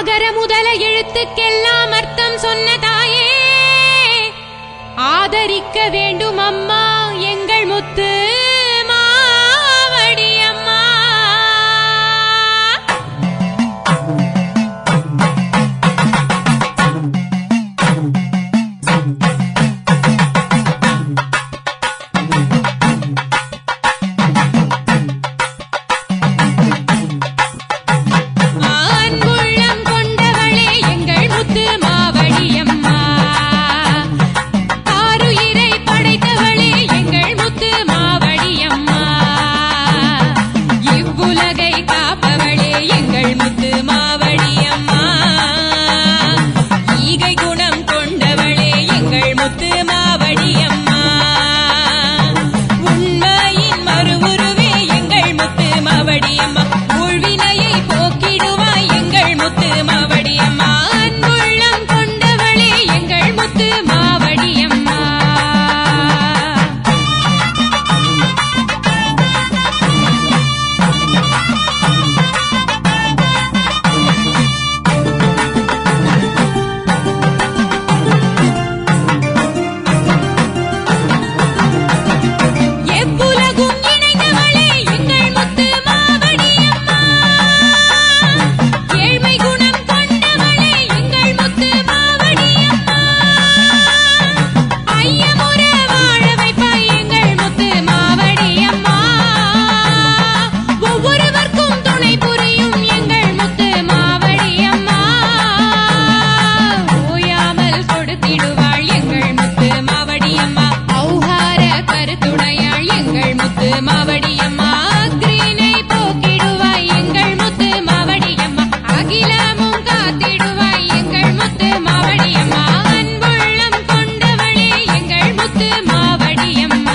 அகர முதல எழுத்துக்கெல்லாம் அர்த்தம் சொன்ன தாயே ஆதரிக்க வேண்டும் அம்மா எங்கள் முத்து மாவடி அம்மா அன்புள்ளம் கொண்டவளே எங்கள் முத்து மாவடி அம்மா ஆருயிரை படைத்தவளே எங்கள் முத்து மாவடி அம்மா இவ்வுலகை காப்பவளே எங்கள் முத்து மாவடி அம்மா ஈகை குணம் கொண்டவளே எங்கள் முத்து மாவடி அம்மா உண்மையின் மறுவுருவே எங்கள் முத்து மாவடி அம்மா ஊழ்வினையை போக்கிடுவாய் எங்கள் முத்து மாவடி அம்மா அன்புள்ளம் கொண்டவளே எங்கள் முத்து மாவடி அம்மா எவ்வுலகும் இணைந்தவளே எங்கள் முத்து மாவடி அம்மா ஏழ்மை குணம் கொண்டவளே எங்கள் முத்து மாவடி அம்மா ஐயமுற வாழ வைப்பாய் எங்கள் முத்து மாவடி அம்மா ஒவ்வொருவர்க்கும் துணை புரியும் எங்கள் முத்து மாவடி அம்மா ஓயாமல் கொடுத்திடுவாள் எங்கள் முத்து மாவடி அம்மா ஔஹார கருத்துடையாள் எங்கள் முத்து மாவடி அம்மா அக்ரீனை போக்கிடுவாய் எங்கள் முத்து மாவடி அம்மா அகிலமும் காத்திடுவாய் எங்கள் முத்து மாவடி அம்மா அன்புள்ளம் கொண்டவளே எங்கள் முத்து மாவடி அம்மா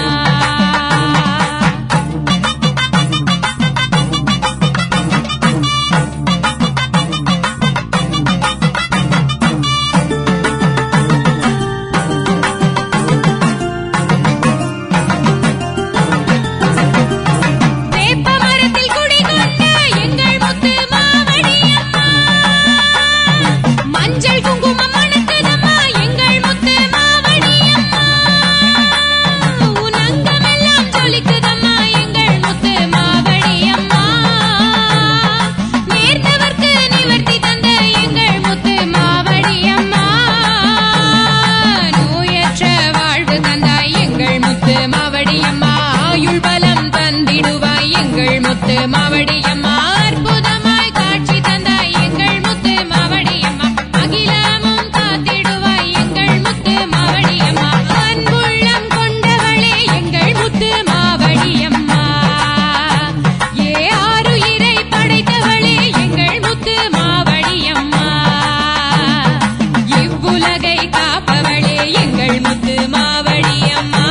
வேப்ப மரத்தில் குடிகொண்ட எங்கள் முத்து மாவடி அம்மா மஞ்சள் குங்குமம் மணக்குதம்மா எங்கள் முத்து மாவடி அம்மா உன் அங்கமெல்லாம் ஜொலிக்குதம்மா எங்கள் முத்து மாவடி அம்மா நேர்ந்தவர்க்கு நிவர்த்தி தந்த எங்கள் முத்து மாவடி அம்மா நோயற்ற வாழ்வு தந்தாய் எங்கள் முத்து மாவடி அம்மா ஆயுள் பலம் தந்திடுவாய் எங்கள் முத்து மாவடி அம்மா அற்புதமாய் காட்சி தந்தாய் எங்கள் முத்து மாவடி அம்மா அகிலமும் காத்திடுவாய் எங்கள் முத்து மாவடி அம்மா அன்புள்ளம் கொண்டவளே எங்கள் முத்து மாவடி அம்மா ஏ ஆருயிரை படைத்தவளே எங்கள் முத்து மாவடி அம்மா இவ்வுலகை காப்பவளே எங்கள் முத்து மாவடி அம்மா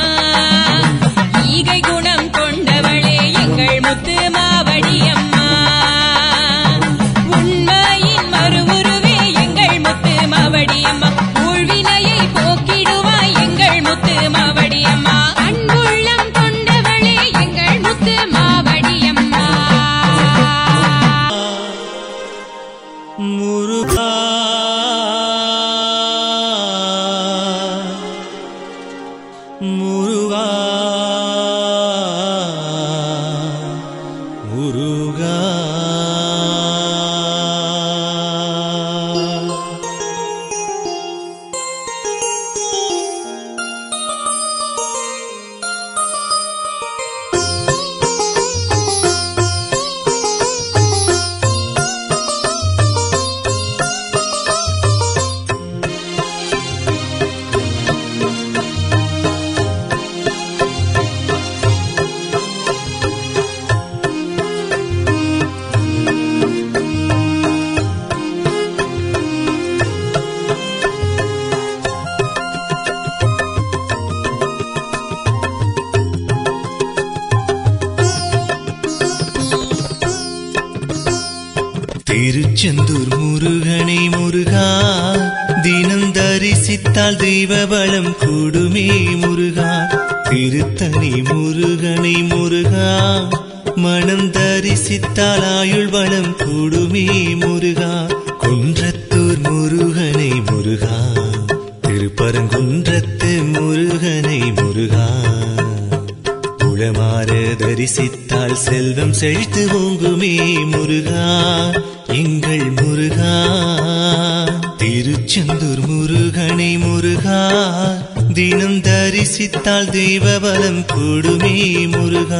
ஈகை குணம் கொண்டவளே எங்கள் முத்து மாவடி அம்மா உண்மையின் மறுவுருவே எங்கள் முத்து மாவடி அம்மா ஊழ்வினையை போக்கிடுவாய் எங்கள் முத்து மாவடி அம்மா அன்புள்ளம் கொண்டவளே எங்கள் முத்து மாவடி அம்மா முருகா முருகா முருகா திருச்செந்தூர் முருகனை முருகா தினம் தரிசித்தால் தெய்வ பலம் கூடுமே முருகா திருத்தணி முருகனை முருகா மனம் தரிசித்தால் ஆயுள் வளம் கூடுமே முருகா குன்றத்தூர் முருகனை முருகா திருப்பரங்குன்றத்து முருகனை முருகா உளமாற தரிசித்தால் செல்வம் செழித்து ஓங்குமே முருகா எங்கள் முருகா திருச்செந்தூர் முருகனை முருகா தினம் தரிசித்தால் தெய்வ பலம் கூடுமே முருகா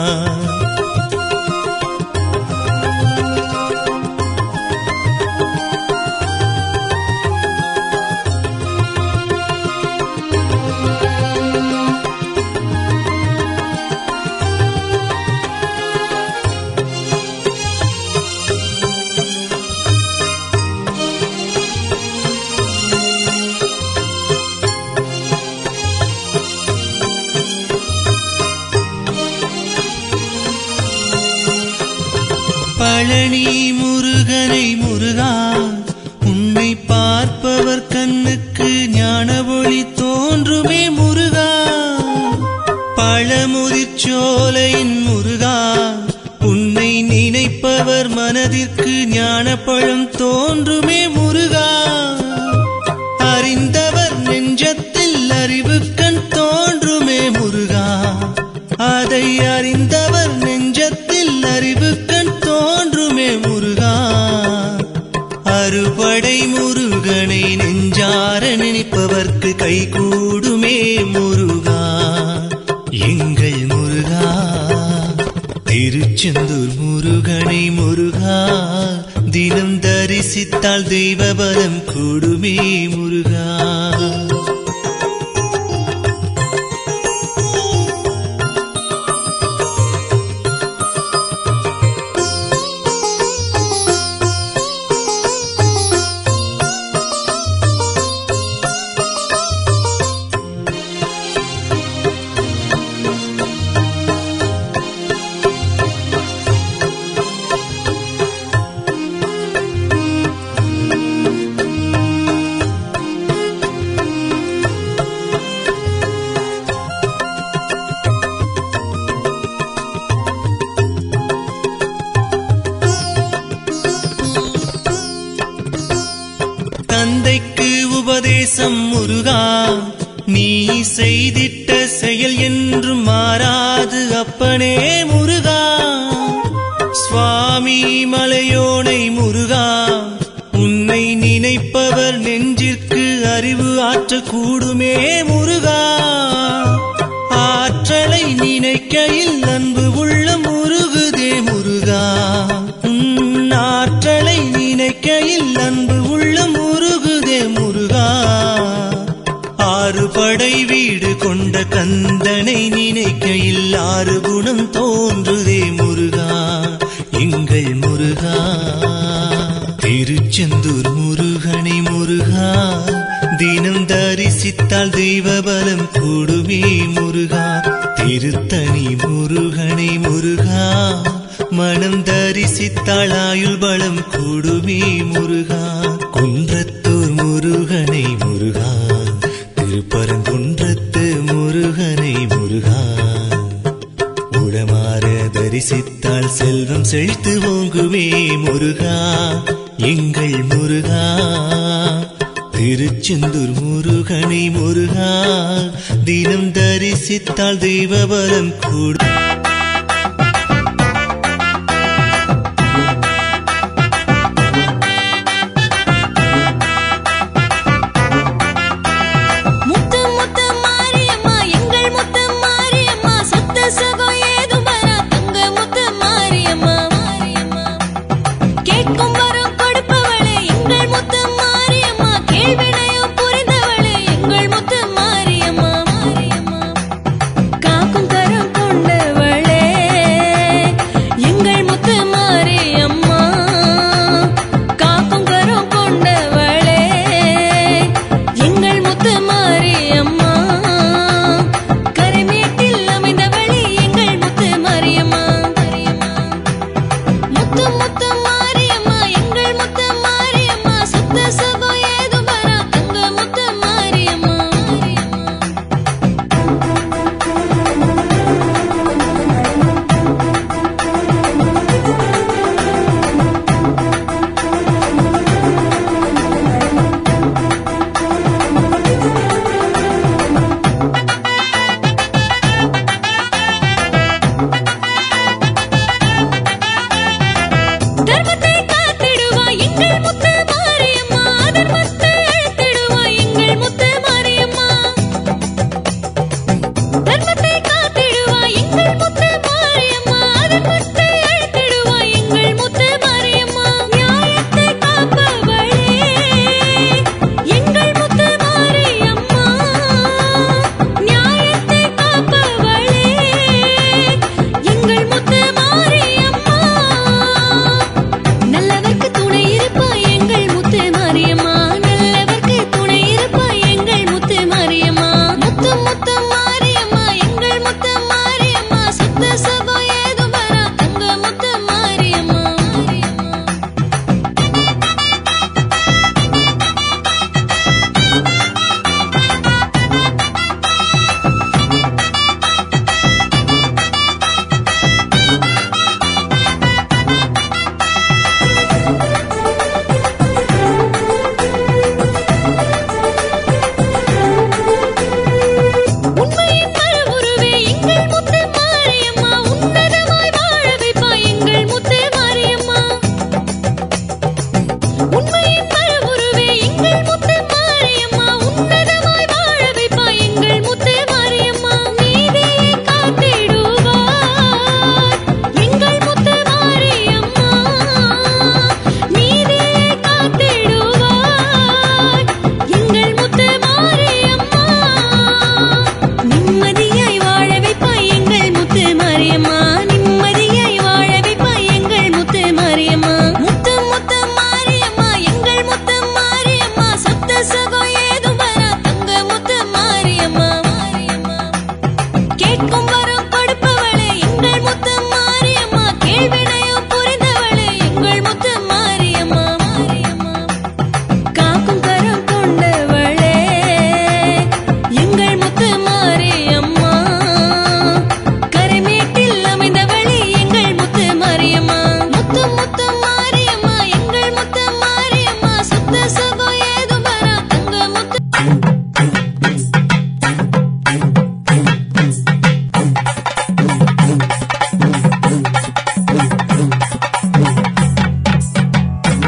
பழனி முருகனை முருகா உன்னை பார்ப்பவர் கண்ணுக்கு ஞான ஒளி தோன்றுமே முருகா பழமுதிர்ச்சோலையின் முருகா உன்னை நினைப்பவர் மனதிற்கு ஞான பழம் தோன்றுமே முருகா அறிந்தவர் நெஞ்சத்தில் அறிவு கண் தோன்றுமே முருகா அதை அறிந்தவர் நெஞ்சத்தில் அறிவு கண் தோன்றுமே முருகா அறுபடை முருகனை நெஞ்சார நினைப்பவர்க்கு கை கூடுமே முருகா எங்கள் முருகா திருச்செந்தூர் முருகனை முருகா தினம் தரிசித்தால் தெய்வ பலம் கூடுமே முருகா தந்தைக்கு உபதேசம் முருகா நீ செய்திட்ட செயல் என்றும் மாறாது அப்பனே முருகா சுவாமி மலையோனை முருகா உன்னை நினைப்பவர் நெஞ்சிற்கு அறிவு ஆற்றல் கூடுமே முருகா ஆற்றலை நினைக்கையில் அன்பு உள்ள முருகுதே முருகா உன் ஆற்றலை நினைக்கையில் அன்பு உள்ள முருகுதே முருகா ஆறு படை வீடு கொண்ட கந்தனை நினைக்கையில் ஆறு குணம் தோன்றுதே முருகா எங்கள் முருகா திருச்செந்தூர் முருகனை முருகா தினம் தரிசித்தால் தெய்வ பலம் கூடுமே முருகா திருத்தணி முருகனை முருகா மனம் தரிசித்தாள் ஆயுள் பலம் கூடுமே முருகா குன்றத்தூர் முருகனை முருகா திருப்பரங்குன்றத்து முருகனை முருகா உளமாற தரிசித்தால் செல்வம் செழித்து ஓங்குமே முருகா எங்கள் முருகா திருச்செந்தூர் முருகனை முருகா தினம் தரிசித்தால் தெய்வ பலம் கூடும் முத்து முத்து மாரியம்மா எங்கள் முத்து மாரியம்மா சத்த சுகம் ஏதும் வரா தங்க முத்து மாரியம்மா மாரியம்மா கேட்கும் வரம் கொடுப்பவளே எங்கள் முத்து மாரியம்மா கேள்வினையும் புரிந்தவளே எங்கள் முத்து மாரியம்மா மாரியம்மா காக்கும் கரம் கொண்டவளே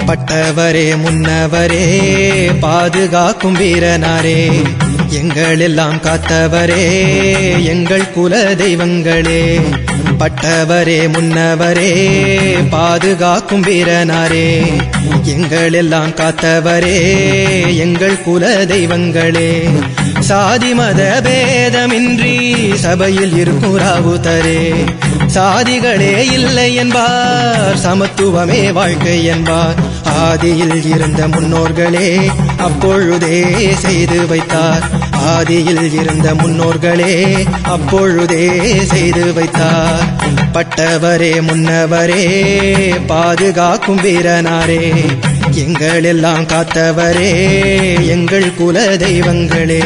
பட்டவரே முன்னவரே பாதுகாக்கும் வீரனாரே எங்கள் எல்லாம் காத்தவரே எங்கள் குல தெய்வங்களே பட்டவரே முன்னவரே பாதுகாக்கும் வீரனாரே எங்கள் எல்லாம் காத்தவரே எங்கள் குல தெய்வங்களே சாதி மத பேதமின்றி சபையில் இருக்கும் ராவுதரே சாதிகளே இல்லை என்பார் சமத்துவமே வாழ்க்கை என்பார் ஆதியில் இருந்த முன்னோர்களே அப்பொழுதே செய்து வைத்தார் ஆதியில் இருந்த முன்னோர்களே அப்பொழுதே செய்து வைத்தார் பட்டவரே முன்னவரே பாதுகாக்கும் வீரனாரே எங்கள் எல்லாம் காத்தவரே எங்கள் குல தெய்வங்களே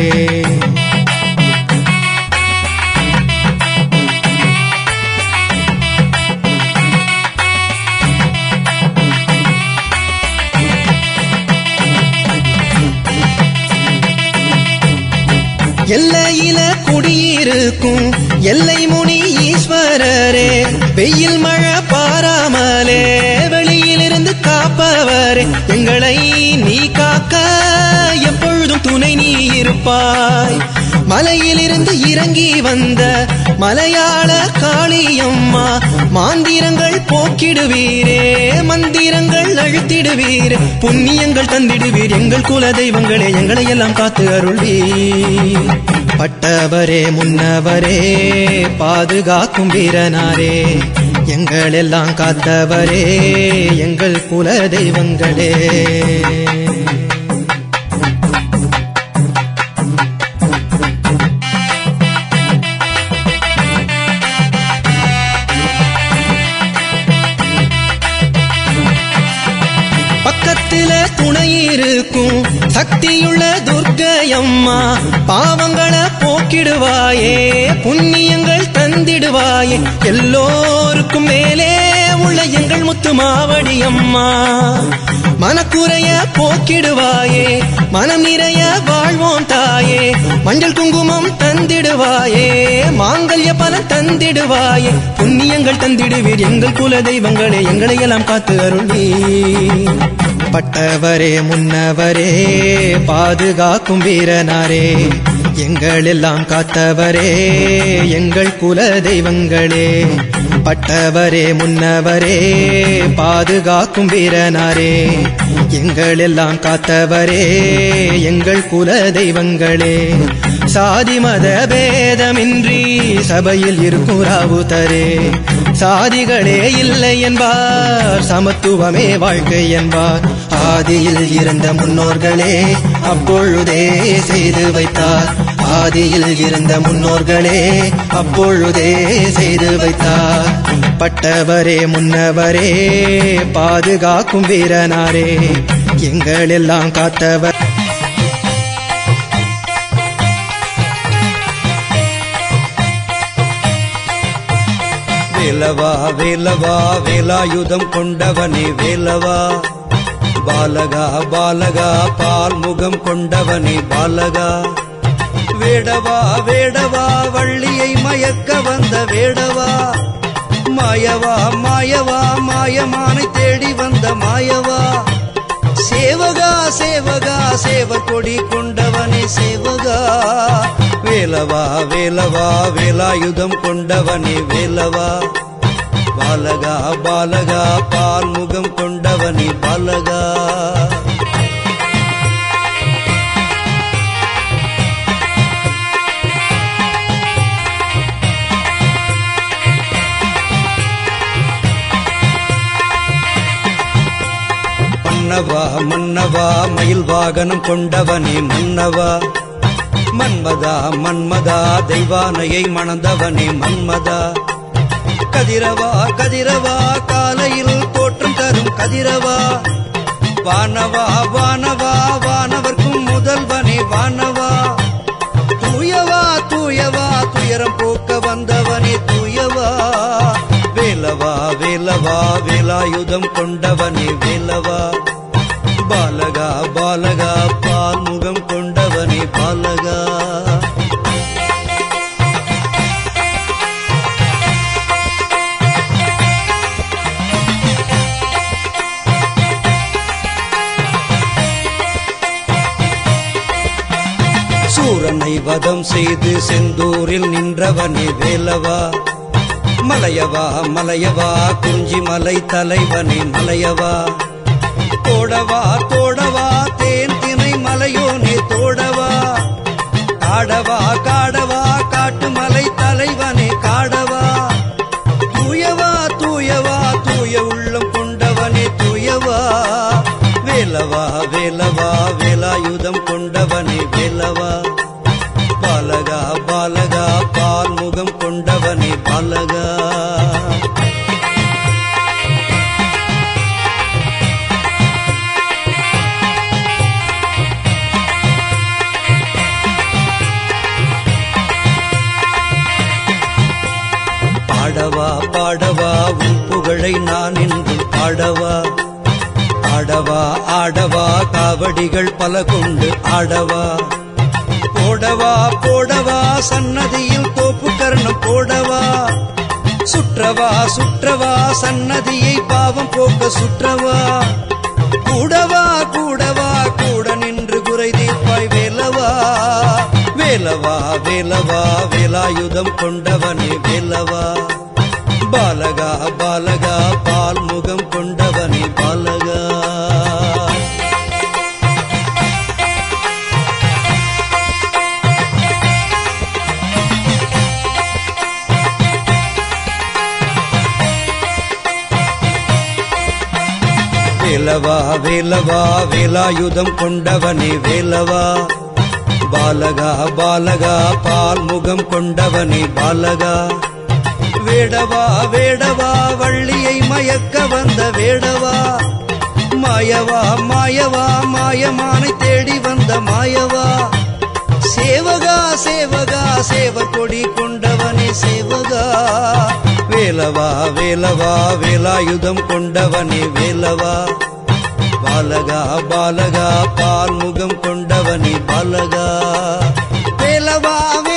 எல்லையில குடியிருக்கும் எல்லை முனி ஈஸ்வரரே வெயில் மழை பாராமலே வெளியிலிருந்து காப்பவரே எங்களை நீ காக்க எப்பொழுதும் துணை நீ இருப்பாய் மலையிலிருந்து இறங்கி வந்த மலையாள காளியம்மா மாந்திரங்கள் போக்கிடுவீரே மந்திரங்கள் அழுத்திடுவீரே புண்ணியங்கள் தந்திடுவீர் எங்கள் குல தெய்வங்களே எங்களை எல்லாம் காத்து அருள்வீர் பட்டவரே முன்னவரே பாதுகாக்கும் வீரனாரே எங்கள் எல்லாம் காத்தவரே எங்கள் குல தெய்வங்களே பக்கத்தில துணை இருக்கும் சக்தியுள்ள துர்க்கையம்மா பாவங்களை போக்கிடுவாயே புண்ணியங்கள் தந்திடுவாயே எல்லோருக்கும் மேலே உள்ள எங்கள் முத்து மாவடி அம்மா மனக்குறைய போக்கிடுவாயே மனம் நிறைய வாழ்வோம் தாயே மஞ்சள் குங்குமம் தந்திடுவாயே மாங்கல்ய பலன் தந்திடுவாயே புண்ணியங்கள் தந்திடுவீர் எங்கள் குல தெய்வங்களே எங்களை எல்லாம் காத்து அருள்வீ பட்டவரே முன்னவரே பாதுகாக்கும் வீரனாரே எங்கள் எல்லாம் காத்தவரே எங்கள் குல தெய்வங்களே பட்டவரே முன்னவரே பாதுகாக்கும் வீரனாரே எங்கள் எல்லாம் காத்தவரே எங்கள் குல தெய்வங்களே சாதி மத பேதமின்றி சபையில் இருக்கும் ராவுதரே சாதிகளே இல்லை என்பார் சமத்துவமே வாழ்க்கை என்பார் ஆதியில் இருந்த முன்னோர்களே அப்பொழுதே செய்து வைத்தார் ஆதியில் இருந்த முன்னோர்களே அப்பொழுதே செய்து வைத்தார் பட்டவரே முன்னவரே பாதுகாக்கும் வீரனாரே எங்கள் எல்லாம் காத்தவர் வேலவா வேலவா வேலாயுதம் கொண்டவனே வேலவா பாலகா பாலகா பால் முகம் கொண்டவனே பாலகா வேடவா வேடவா வள்ளியை மயக்க வந்த வேடவா மாயவா மாயவா மாயமானை தேடி வந்த மாயவா சேவகா சேவகா சேவர் கொடி கொண்டவனே சேவகா வேலவா வேலவா வேலாயுதம் கொண்டவனே வேலவா பாலகா பாலகா பால் முகம் கொண்டவனே பாலகா மன்னவா மன்னவா மயில் வாகனம் கொண்டவனே மன்னவா மன்மதா மன்மதா தெய்வானையை மணந்தவனே மன்மதா கதிரவா கதிரவா காலையில் தோற்றம் தரும் கதிரவா வானவா வானவா வானவர்க்கும் முதல்வனே வானவா தூயவா தூயவா துயரம் போக்க வந்தவனே தூயவா வேலவா வேலவா வேலாயுதம் கொண்டவனே வேலவா பாலகா பாலகா பால் முகம் கொண்டவனே பாலகா வதம் செய்து செந்தூரில் நின்றவனே வேலவா மலையவா மலையவா குறிஞ்சி மலை தலைவனே மலையவா தோடவா தோடவா தேன் திணை மலையோனே தோடவா காடவா காடவா காட்டு மலை தலைவனே காடவா தூயவா தூயவா தூய உள்ளம் கொண்டவனே தூயவா வேலவா வேலவா வேலாயுதம் கொண்டவனே வேலவா பாலகா பாலகா பால் முகம் கொண்டவனே பாலகா பாடவா பாடவா உன் புகழை நான் என்றும் பாடவா ஆடவா ஆடவா காவடிகள் பல கொண்டு ஆடவா போடவா போடவா சன்னதியில் கோப்பு கர்ணம் போடவா சுற்றவா சுற்றவா சன்னதியை பாவம் போக்க சுற்றவா கூடவா கூடவா கூட நின்று குறை தீர்ப்பாய் வேலவா வேலவா வேலவா வேலாயுதம் கொண்டவனே வேலவா பாலகா பாலகா பால் முகம் கொண்டவனே பாலகா வேலவா வேலவா வேலாயுதம் கொண்டவனே வேலவா பாலகா பாலகா பால் முகம் கொண்டவனே பாலகா வேடவா வேடவா வள்ளியை மயக்க வந்த வேடவா மாயவா மாயவா மாயமானை தேடி வந்த மாயவா சேவகா சேவகா சேவ கொடி கொண்டவனே சேவகா வேலவா வேலவா வேலாயுதம் கொண்டவனே வேலவா பாலகா பாலகா பால் முகம் கொண்டவனே பாலகா வேலவா